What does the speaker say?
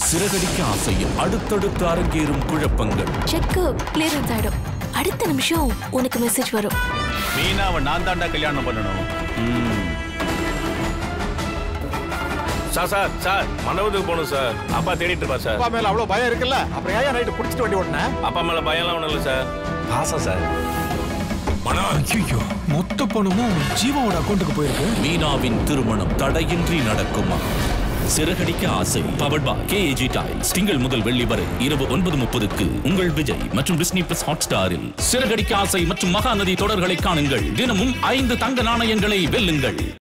சிறகடிக்க ஆசையில் அடுத்தடுத்து அரங்கேறும் குழப்பங்கள் செக்கு கிளியரன்ஸ் ஆயிடும் அடுத்த நிமிஷம் உனக்கு மெசேஜ் வரும் மீனாவை நான் தாண்டா கல்யாணம் பண்ணணும் ம். சார் சார் சார் மண்டபத்துக்கு போகணும் சார் அப்பா தேடிட்டு இருப்பா சார் அப்பா மேல அவ்வளவு பயம் இருக்குல்ல அப்புறம் ஏன் நைட்டு புடிச்சிட்டு வண்டி ஓட்டின அப்பா மேல பயம்லாம் ஒண்ணும் இல்லை சார் பாசம் சார் ஐயோ மொத்த பணமும் ஜீவாவோட அக்கௌண்ட்டுக்கு போயிருக்கு மீனாவின் திருமணம் தடையின்றி நடக்குமா சிறகடிக்க ஆசை பவர்ட் பை கேஏஜி டைல்ஸ் திங்கள் முதல் வெள்ளி வரை இரவு ஒன்பது முப்பதுக்கு உங்கள் விஜய் மற்றும் டிஸ்னி பிளஸ் ஹாட் ஸ்டாரில் சிறகடிக்க ஆசை மற்றும் மகாநதி தொடர்களை காணுங்கள் தினமும் ஐந்து தங்க நாணயங்களை வெல்லுங்கள்